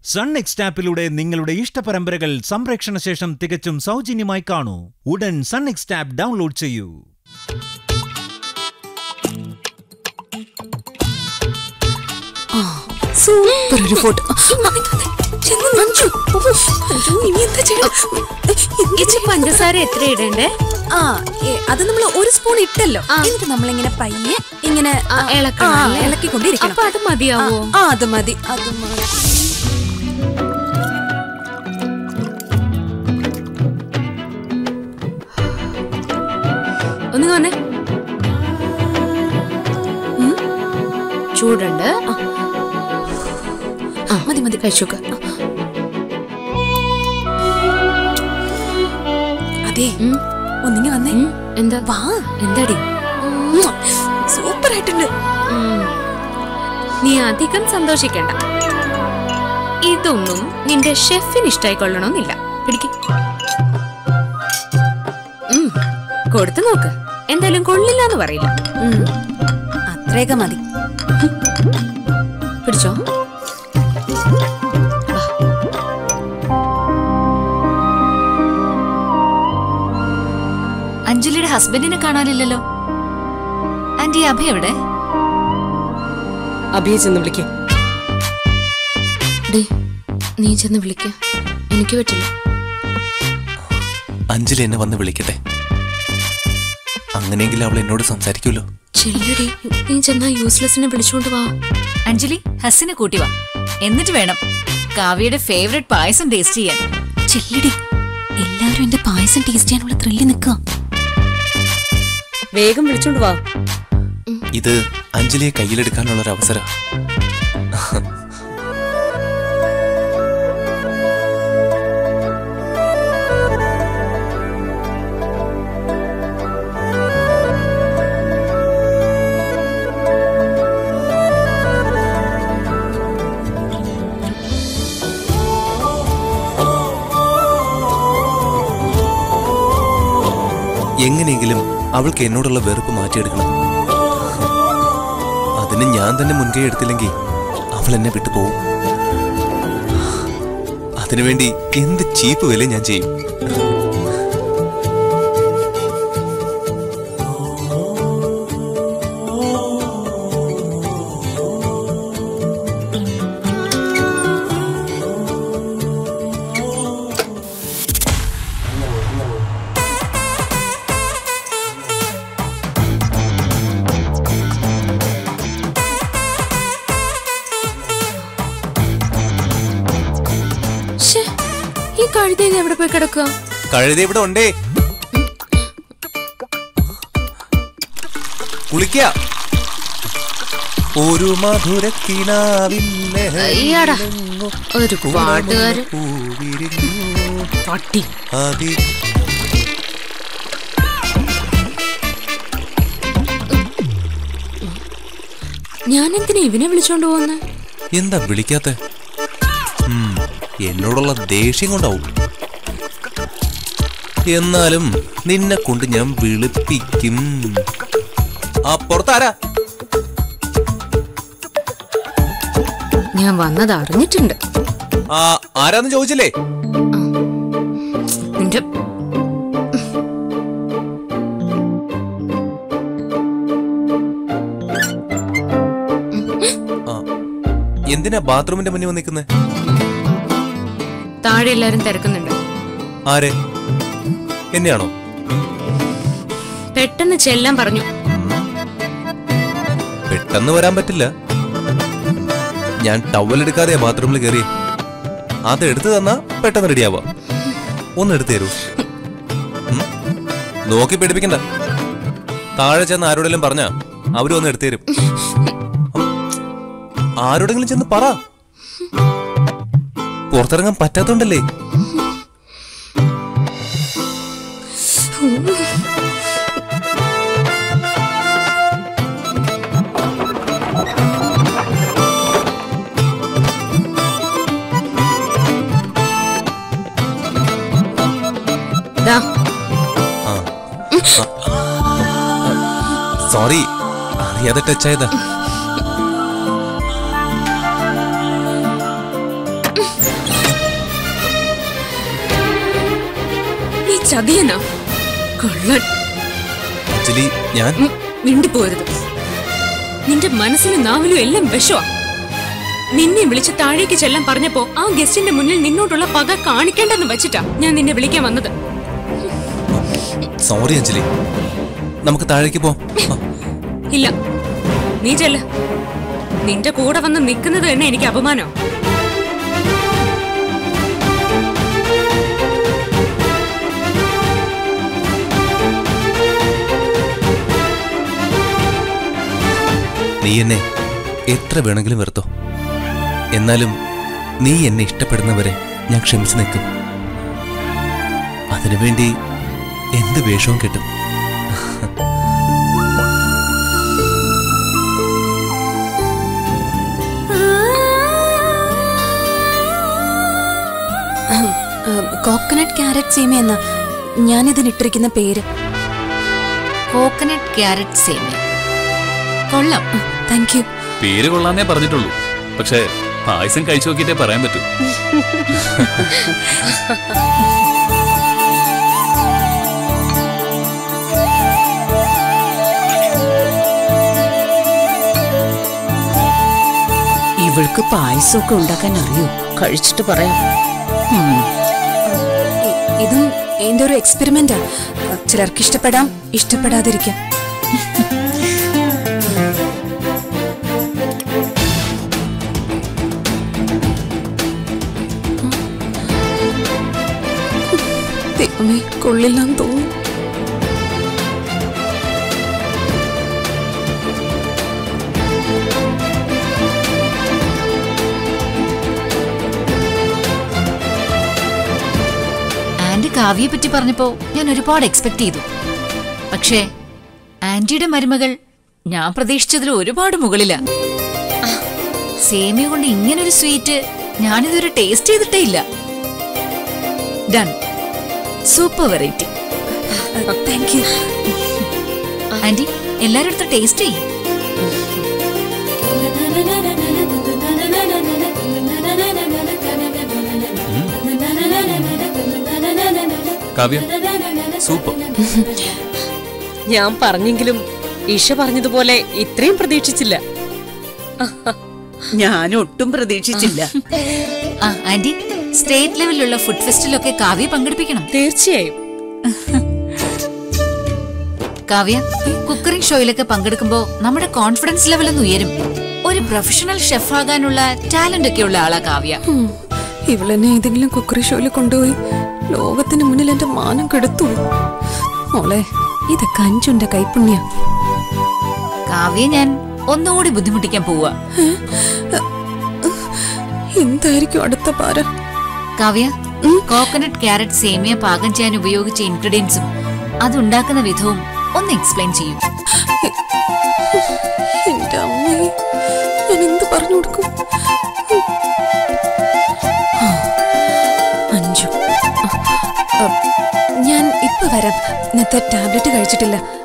Sun next ആപ്പിലൂടെ നിങ്ങളുടെ ഇഷ്ടപരമ്പരകൾ സംപ്രേക്ഷണ ശേഷം തികച്ചും സൗജന്യമായി കാണൂ ഉടൻ സൺ നെക്സ്റ്റ് ആപ്പ് ഡൗൺലോഡ് ചെയ്യൂ സൂപ്പർ ഒരു ഫോട്ടോ മഞ്ജു അയ്യോ, ഇനി എന്താ ചെയ്യണം? ഇച്ചി പഞ്ചസാര എത്ര ഇടണ്ടേ ആ ഏ, അത് നമ്മൾ ഒരു സ്പൂൺ ഇട്ടല്ലോ എന്നിട്ട് നമ്മളിങ്ങനെ പയ്യെ ഇങ്ങനെ ആ, ഇളക്കണം ആ, അല്ലേ? ഇളക്കിക്കൊണ്ടിരിക്കണം അപ്പൊ അത് മതിയാവോ ആ അത് മതി അത് മതി ഒന്ന് വന്നേ ചൂടുണ്ട് ആ മതി മതി കഴിച്ചോക്ക് അതെ ഒന്നിങ്ങി വന്നേ എന്താ വാ എന്താടി സൂപ്പർ ആയിട്ടുണ്ട് ഉം. നീ അധികം സന്തോഷിക്കണ്ട ഇതൊന്നും നിന്റെ ഷെഫിന് ഇഷ്ടായിക്കൊള്ളണമെന്നില്ല പിടിക്ക് ഉം. കൊടുത്തു നോക്ക് എന്തായാലും കൊള്ളില്ല എന്ന് പറയില്ല ഉം. അത്രയൊക്കെ മതി പിടിച്ചോ അഞ്ജലിയുടെ ഹസ്ബൻഡിനെ കാണാനില്ലല്ലോ ആന്റി അഭയ എവിടെ അഭിയെ ചെന്ന് വിളിക്കേ ഡേ നീ ചെന്ന് വിളിക്ക എനിക്ക് പറ്റില്ല അഞ്ജലി എന്നെ വന്ന് വിളിക്കട്ടെ അങ്ങനെയെങ്കിൽ അവൾ എന്നോട് സംസാരിക്കുമല്ലോ ചെല്ലടി നീ ചെന്നാ യൂസ്ലെസ്സിനെ വിളിച്ചോണ്ട് വാ അഞ്ജലി ഹസ്സിനെ കൂട്ടി വാ എന്നിട്ട് വേണം കാവ്യയുടെ ഫേവറേറ്റ് പായസം ടേസ്റ്റ് ചെയ്യാൻ ചെല്ലടി എല്ലാവരും എന്റെ പായസം ടേസ്റ്റ് ചെയ്യാനുള്ള ത്രില്ല് നിൽക്കുക വേഗം വിളിച്ചോണ്ട് വാ ഇത് അഞ്ജലിയെ കയ്യിലെടുക്കാനുള്ള ഒരു അവസരം എങ്ങനെയെങ്കിലും അവൾക്ക് എന്നോടുള്ള വെറുപ്പ് മാറ്റിയെടുക്കണം അതിന് ഞാൻ തന്നെ മുൻകൈ എടുത്തില്ലെങ്കിൽ അവൾ എന്നെ വിട്ടു പോവും അതിനുവേണ്ടി എന്ത് ചീപ്പ് വില ഞാൻ ചെയ്യും ശ്ശേ, ഈ കഴുതേന്ന് എവിടെ പോയി കിടക്കുക കഴുത ഇവിടെ ഉണ്ടേ കുളിക്ക ഒരു മധുരക്കിനാവിൻ അയ്യടാ, ഒരു പാട്ടുകാരൻ. പട്ടി ഞാൻ എന്തിനാ ഇവനെ വിളിച്ചോണ്ട് പോകുന്നെ എന്താ വിളിക്കാത്ത എന്നോടുള്ള ദേഷ്യം കൊണ്ടാവും എന്നാലും നിന്നെ കൊണ്ട് ഞാൻ വിളിപ്പിക്കും ആ പുറത്താരാ ഞാൻ വന്നത് അറിഞ്ഞിട്ടുണ്ട് ആ ആരാന്ന് ചോദിച്ചില്ലേ നിന്റെ ആ എന്തിനാ ബാത്റൂമിന്റെ മുന്നിൽ വന്ന് നിൽക്കുന്നേ താഴെ എല്ലാരും തിരക്കുന്നുണ്ട് ആരെ എന്നെയാണോ പെട്ടെന്ന് ചെല്ലാൻ പറഞ്ഞു പെട്ടെന്ന് വരാൻ പറ്റില്ല ഞാൻ ടവൽ എടുക്കാതെയാ ബാത്റൂമിൽ കയറി അത് എടുത്തു തന്നാ പെട്ടെന്ന് റെഡിയാവാം ഒന്ന് എടുത്തു തരൂ ഉം? നോക്കി പേടിപ്പിക്കണ്ട താഴെ ചെന്ന് ആരോടെങ്കിലും പറഞ്ഞാ അവരും ഒന്ന് എടുത്തു തരും ആരോടെങ്കിലും ചെന്ന് പറ പുറത്തിറങ്ങാൻ പറ്റാത്തോണ്ടല്ലേ ദാ, സോറി അറിയാതെ ടച്ച് ആയതാ നീ ചതിയനാ കൊള്ളൻ അഞ്ജലി ഞാൻ ഉം, മിണ്ടിപ്പോരുത് നിന്റെ മനസ്സിലും നാവിലും എല്ലാം വിഷമാ നിന്നെ വിളിച്ച് താഴേക്ക് ചെല്ലാൻ പറഞ്ഞപ്പോ ആ ഗസ്റ്റിന്റെ മുന്നിൽ നിന്നോടുള്ള പക കാണിക്കേണ്ടെന്ന് വെച്ചിട്ടാ ഞാൻ നിന്നെ വിളിക്കാൻ വന്നത് സോറി അഞ്ജലി നമുക്ക് താഴേക്ക് പോവാം ആ, ഇല്ല നീ ചെല്ല നിന്റെ കൂടെ വന്ന് നിൽക്കുന്നത് തന്നെ എനിക്ക് അപമാനം നീ എന്നെ എത്ര വേണമെങ്കിലും വെറുത്തോ എന്നാലും നീ എന്നെ ഇഷ്ടപ്പെടുന്നവരെ ഞാൻ ക്ഷമിച്ചു നിൽക്കും അതിനുവേണ്ടി എന്ത് വേഷവും കിട്ടും കോക്കനട്ട് ക്യാരറ്റ് സേമിയ എന്ന ഞാനിതിനിട്ടിരിക്കുന്ന പേര് കോക്കനട്ട് ക്യാരറ്റ് സേമിയ കൊള്ളാം താങ്ക് യു പേര് കൊള്ളാന്നേ പറഞ്ഞിട്ടുള്ളൂ പക്ഷേ പായസം കഴിച്ചു നോക്കിയിട്ടേ പറയാൻ പറ്റൂ ഇവൾക്ക് പായസമൊക്കെ ഉണ്ടാക്കാൻ അറിയൂ കഴിച്ചിട്ട് പറയാം ഉം. ഇ- ഇതും എന്റെ ഒരു എക്സ്പെരിമെന്റാ ചിലർക്ക് ഇഷ്ടപ്പെടാം ഇഷ്ടപ്പെടാതിരിക്കാം ദൈവമേ കൊള്ളില്ലാന്ന് തോന്നുന്നു ആന്റി കാവ്യയെ പറ്റി പറഞ്ഞപ്പോ ഞാൻ ഒരുപാട് എക്സ്പെക്ട് ചെയ്തു പക്ഷേ ആന്റിയുടെ മരുമകൾ ഞാൻ പ്രതീക്ഷിച്ചതിൽ ഒരുപാട് മുകളിലാ ആ, സേമിയ കൊണ്ട് ഇങ്ങനൊരു സ്വീറ്റ് ഞാനിതുവരെ ടേസ്റ്റ് ചെയ്തിട്ടേ ഇല്ല done super variety thank you aunty എല്ലാരും അടുത്ത് ടേസ്റ്റ് ചെയ്യും കാവ്യ സൂപ്പർ ഞാൻ പറഞ്ഞെങ്കിലും ഇഷ പറഞ്ഞതുപോലെ ഇത്രയും പ്രതീക്ഷിച്ചില്ല ഞാൻ ഒട്ടും പ്രതീക്ഷിച്ചില്ല ആ ആന്റി സ്റ്റേറ്റ് ലെവലിലുള്ള ഫുഡ് ഫെസ്റ്റിലൊക്കെ കാവ്യ പങ്കെടുപ്പിക്കണം തീർച്ചയായും കാവ്യ കുക്കറിംഗ് ഷോയിലൊക്കെ പങ്കെടുക്കുമ്പോ നമ്മുടെ കോൺഫിഡൻസ് ലെവൽ ഒന്ന് ഉയരും ഒരു പ്രൊഫഷണൽ ഷെഫ് ആകാനുള്ള ടാലന്റ് ഒക്കെ ഉള്ള ആളാ കാവ്യ ഉം. ഇവളെന്നെ ഏതെങ്കിലും കുക്കറി ഷോയിൽ കൊണ്ടുപോയി ലോകത്തിന് മുന്നിൽ എന്റെ മാനം കെടുത്തു മോളെ ഇതൊക്കെ അഞ്ചുന്റെ കൈപ്പുണ്യ കാവ്യ ഞാൻ ഒന്നുകൂടി ബുദ്ധിമുട്ടിക്കാൻ പോവുക എന്തായിരിക്കും അടുത്ത പാര കാവ്യ കോക്കനട്ട് ക്യാരറ്റ് സേമിയ പാകം ചെയ്യാൻ ഉപയോഗിച്ച ഇൻഗ്രീഡിയൻസും അതുണ്ടാക്കുന്ന വിധവും ഒന്ന് എക്സ്പ്ലെയിൻ ചെയ്യൂ എന്റെ അമ്മേ ഞാൻ എന്ത് പറഞ്ഞു കൊടുക്കും ആ, അഞ്ചു ആ, ആ, ഞാൻ ഇപ്പൊ വരാം ഇന്നത്തെ ടാബ്ലറ്റ് കഴിച്ചിട്ടില്ല